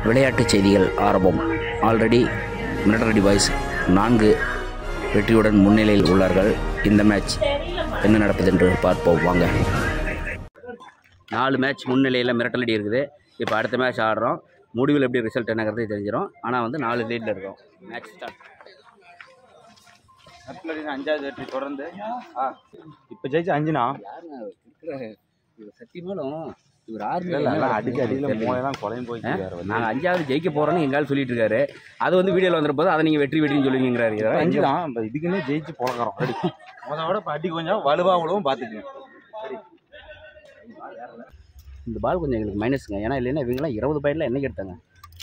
விளையாட்டுச் செய்திகள் ஆரம்பம் ஆல்ரெடி மிலிட்டரி பாய்ஸ் நான்கு வெற்றியுடன் முன்னிலையில் உள்ளார்கள் இந்த மேட்ச் என்ன நடக்குது என்று பார்ப்போம் வாங்க நாலு மேட்ச் முன்னிலையில் மிரட்டலடி இருக்குது இப்போ அடுத்த மேட்ச் ஆடுறோம் முடிவில் எப்படி ரிசல்ட் என்னங்கிறது தெரிஞ்சிடும் ஆனால் வந்து நாலு லீடில் இருக்கோம் மேட்ச் ஸ்டார்ட் நட்புலடின அஞ்சாவது வெற்றி தொடர்ந்து ஆ இப்போ ஜெயிச்சு அஞ்சுனா யாருங்க இவர் சத்தியமாலும் இவர் ஆர்மி அடிக்க அடியில் மூளையெல்லாம் குலையும் போயிட்டு வேறு நாங்கள் அஞ்சாவது ஜெயிக்க போகிறோன்னு எங்கால் சொல்லிட்டு இருக்காரு அது வந்து வீடியோவில் வந்துற போது அதை நீங்கள் வெற்றி வெற்றின்னு சொல்லுவீங்கிறாரு இதெல்லாம் அஞ்சு தான் இப்போ இதுக்குன்னே ஜெயிச்சு பழக்கிறோம் அடி முதோட இப்போ அடி கொஞ்சம் வலுவா விடவும் பார்த்துக்குங்க இந்த பால் கொஞ்சம் எங்களுக்கு மைனஸுங்க ஏன்னா இல்லைன்னா இவங்களாம் இருபது பாயிண்டில் என்னைக்கு எடுத்தாங்க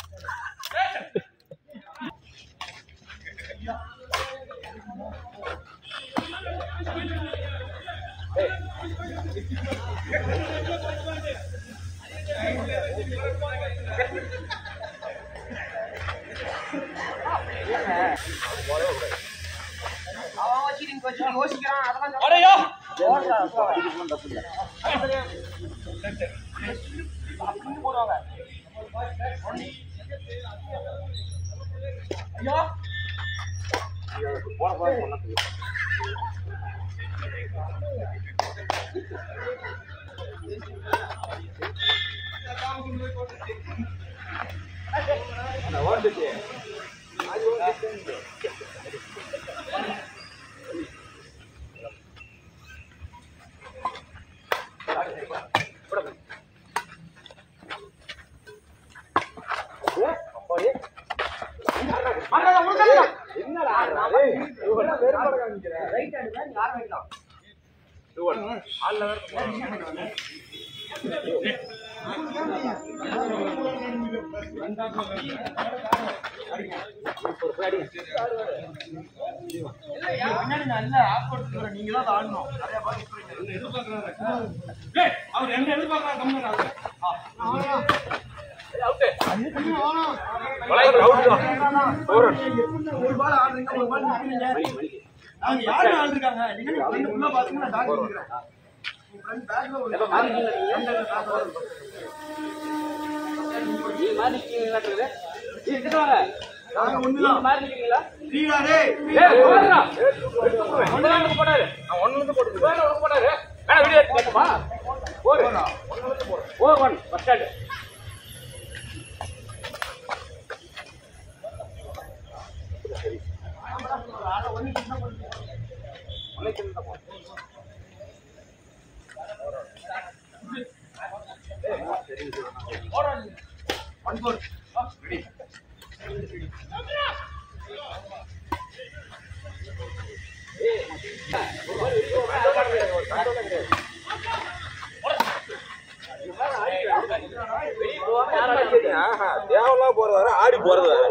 தேவலாம் போறது வேற ஆடி போறது வேற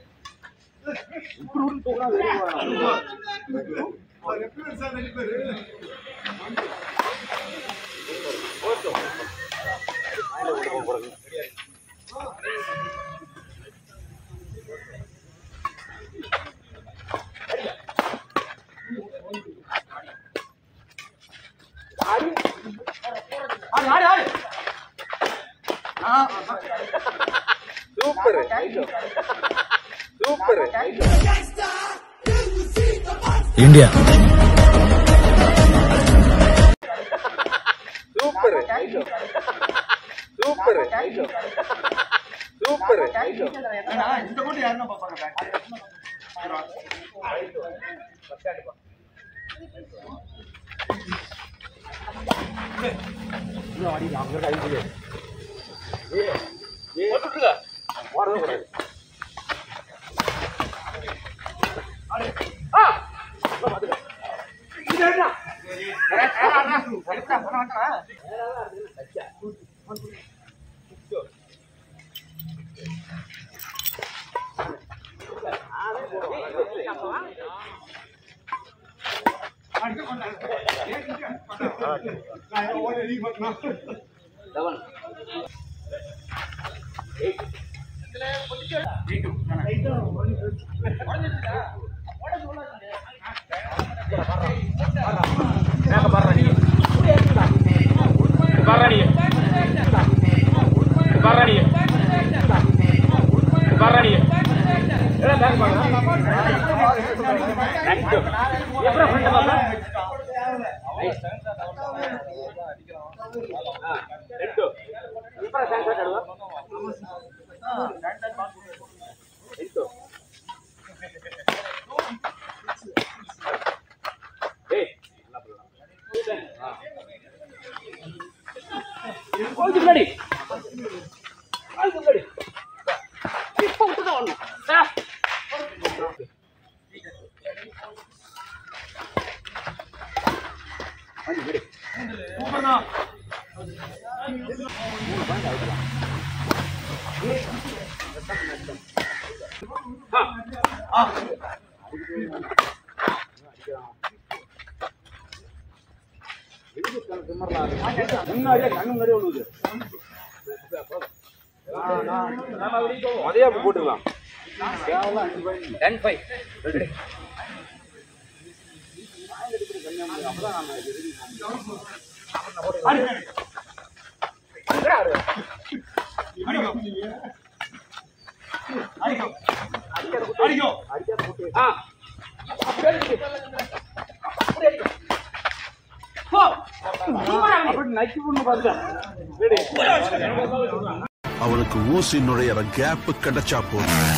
super super India super super super வர்றா நீ வர்றா நீ முன்னாடியே கண்ணு முன்னாடியே விழுவுது மதியம் போட்டுக்கலாம் டென் ஃபைவ் அப்படி நக்கி பொண்ணு பார்த்தேன் அவனுக்கு ஊசி நுழையிற கேப் கிடைச்சா போதும்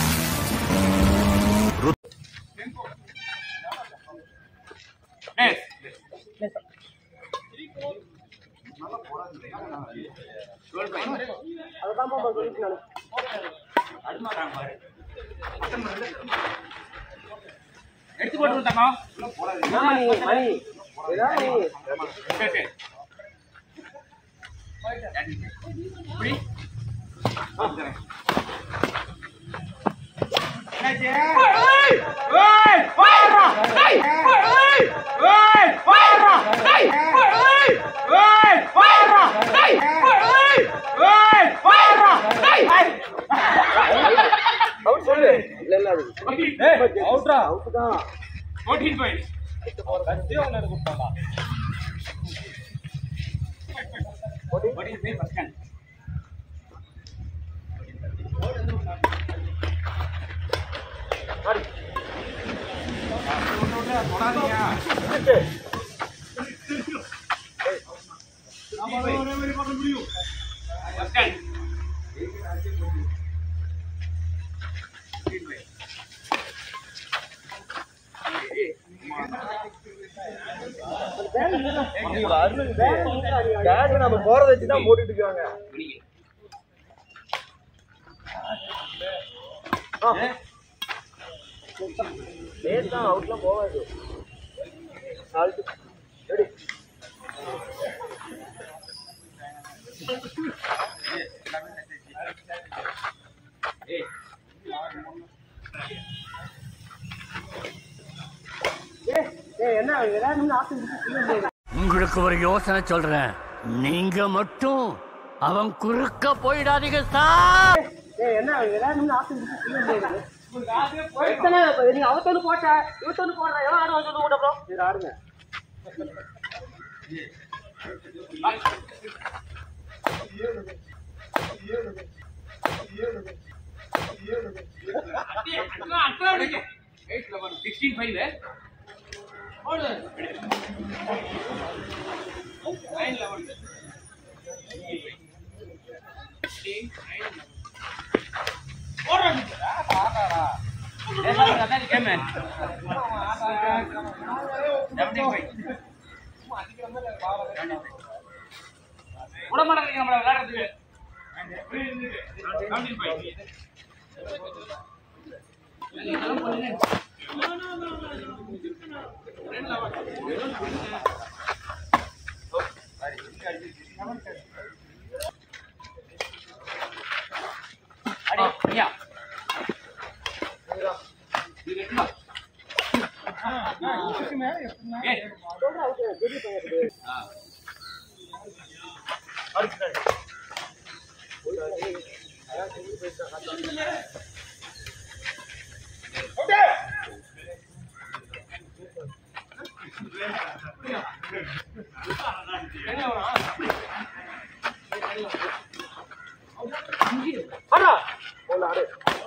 எடுத்து போட்டு தங்கம் அவுட்ரா கேக் நம்ம போறத வச்சு தான் போட்டுட்டு இருக்காங்க லேட் தான் அவுட்லாம் போகாது சால்ட் ரெடி உங்களுக்கு ஒரு யோசனை சொல்றேன் நீங்க மட்டும் அவன் குறுக்க போயிடாதீங்க சார் ஆடுங்க சிக்ஸ்டீன் ஃபைவ் விட மாட்டேங்க நம்மள விளையாடுறதுக்கு அடி ஐயா இது எட்டுமா ஏய் ஆடா போல ஆடு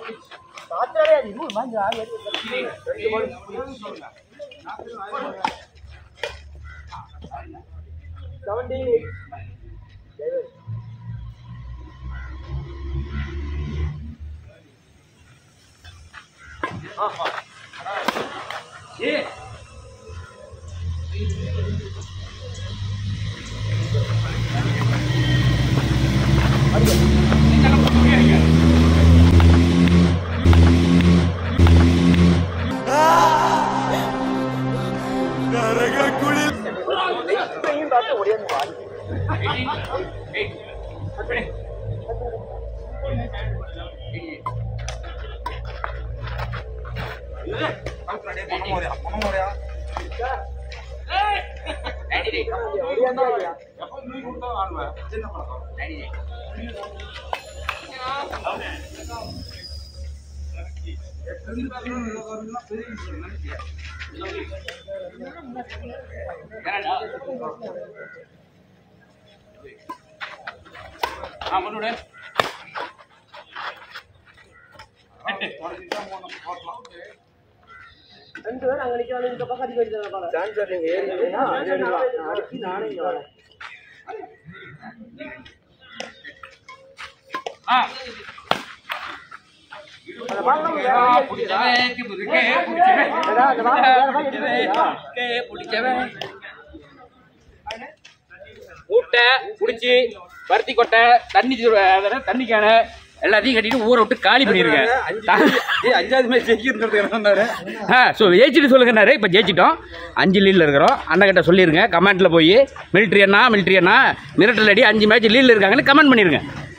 மூட்டை புடிச்சு பருத்தி கொட்டை தண்ணி சு- அதெல்லாம் தண்ணி கேனு எல்லாத்தையும் கட்டிட்டு ஊரை விட்டு காலி பண்ணிருக்கேன் அஞ்சாவது மேட்ச் ஜெயிக்கிறது ஆ ஸோ ஜெயிச்சுட்டு சொல்லுங்கன்னாரு இப்போ ஜெயிச்சிட்டோம் அஞ்சு லீலில் இருக்கிறோம் அண்ணன் சொல்லிருங்க கமெண்ட்டில் போய் மிலிட்ரி அண்ணா மிலிட்ரி அண்ணா மிரட்டல் அடி அஞ்சு மேட்ச் லீலில் இருக்காங்கன்னு கமெண்ட் பண்ணிருங்க